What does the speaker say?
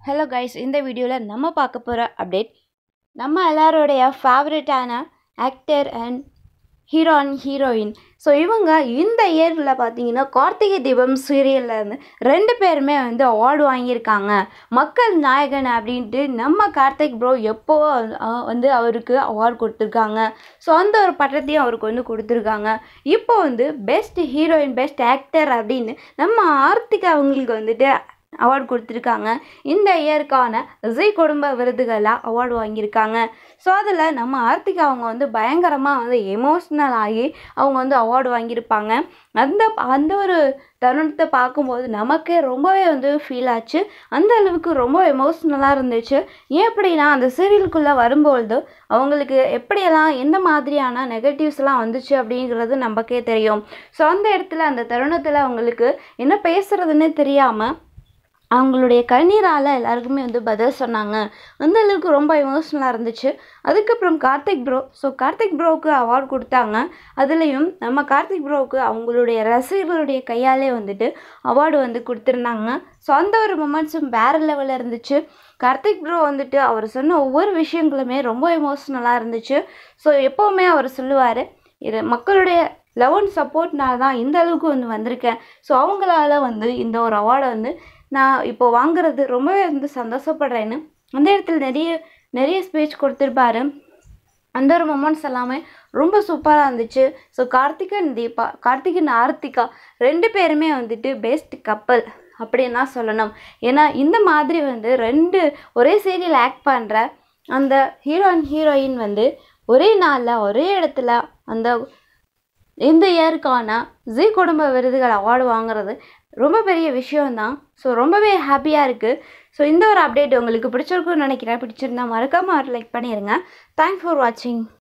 hello guys இந்த வீடியோவில் நம்ம பார்க்க போகிற அப்டேட் நம்ம எல்லாரோடைய ஃபேவரட்டான actor and hero and heroine so இவங்க இந்த இயரில் பார்த்தீங்கன்னா கார்த்திகை தீபம் சீரியலில் இருந்து ரெண்டு பேருமே வந்து அவார்டு வாங்கியிருக்காங்க மக்கள் நாயகன் அப்படின்ட்டு நம்ம கார்த்திக் ப்ரோ எப்போ அஹ், வந்து அவருக்கு அவார்டு கொடுத்துருக்காங்க ஸோ அந்த ஒரு பட்டத்தையும் அவருக்கு வந்து கொடுத்துருக்காங்க இப்போ வந்து பெஸ்ட் ஹீரோயின் பெஸ்ட் ஆக்டர் அப்படின்னு நம்ம ஆர்த்திகா அவங்களுக்கு வந்துட்டு அவார்டு கொடுத்துருக்காங்க இந்த இயருக்கான ஜி குடும்ப விருதுகளில் அவார்டு வாங்கியிருக்காங்க ஸோ அதில் நம்ம ஆர்த்திகா அவங்க வந்து பயங்கரமாக வந்து எமோஷ்னல் ஆகி அவங்க வந்து அவார்டு வாங்கியிருப்பாங்க அந்த அந்த ஒரு தருணத்தை பார்க்கும்போது நமக்கே ரொம்பவே வந்து ஃபீல் ஆச்சு அந்த அளவுக்கு ரொம்ப எமோஷ்னலாக இருந்துச்சு ஏன் அப்படின்னா அந்த சீரியலுக்குள்ளே வரும்பொழுது அவங்களுக்கு எப்படியெல்லாம் எந்த மாதிரியான நெகட்டிவ்ஸ்லாம் வந்துச்சு அப்படிங்கிறது நமக்கே தெரியும் ஸோ அந்த இடத்துல அந்த தருணத்தில் அவங்களுக்கு என்ன பேசுறதுன்னே தெரியாமல் அவங்களுடைய கண்ணீரால் எல்லாருக்குமே வந்து பதில் சொன்னாங்க அந்த அளவுக்கு ரொம்ப எமோஷ்னலாக இருந்துச்சு அதுக்கப்புறம் கார்த்திக் ப்ரோ ஸோ கார்த்திக் ப்ரோவுக்கு அவார்டு கொடுத்தாங்க அதுலேயும் நம்ம கார்த்திக் ப்ரோவுக்கு அவங்களுடைய ரசிகர்களுடைய கையாலே வந்துட்டு அவார்டு வந்து கொடுத்துருந்தாங்க ஸோ அந்த ஒரு மூமெண்ட்ஸும் வேறு லெவலில் இருந்துச்சு கார்த்திக் ப்ரோ வந்துட்டு அவர் சொன்ன ஒவ்வொரு விஷயங்களுமே ரொம்ப எமோஷ்னலாக இருந்துச்சு ஸோ எப்போவுமே அவர் சொல்லுவார் இது மக்களுடைய லவ் அண்ட் சப்போர்ட்னால தான் இந்த அளவுக்கு வந்து வந்திருக்கேன் ஸோ அவங்களால வந்து இந்த ஒரு அவார்டை வந்து நான் இப்போ வாங்குறது ரொம்பவே வந்து சந்தோஷப்படுறேன்னு அந்த இடத்துல நிறைய நிறைய ஸ்பீச் கொடுத்துருப்பாரு அந்த ஒரு மொமெண்ட்ஸ் எல்லாமே ரொம்ப சூப்பராக இருந்துச்சு ஸோ கார்த்திகன் தீபா கார்த்திகன் ஆர்த்திகா ரெண்டு பேருமே வந்துட்டு பெஸ்ட் கப்பல் அப்படின்னு தான் சொல்லணும் ஏன்னா இந்த மாதிரி வந்து ரெண்டு ஒரே சீரியல் ஆக்ட் பண்ணுற அந்த ஹீரோ அண்ட் ஹீரோயின் வந்து ஒரே நாளில் ஒரே இடத்துல அந்த இந்த இயருக்கான ஜி குடும்ப விருதுகள் அவார்டு வாங்குறது ரொம்ப பெரிய விஷயம்தான் ஸோ ரொம்பவே ஹாப்பியாக இருக்குது ஸோ இந்த ஒரு அப்டேட் உங்களுக்கு பிடிச்சிருக்குன்னு நினைக்கிறேன் பிடிச்சிருந்தா மறக்காமல் ஒரு லைக் பண்ணிடுங்க தேங்க்ஸ் ஃபார் வாட்சிங்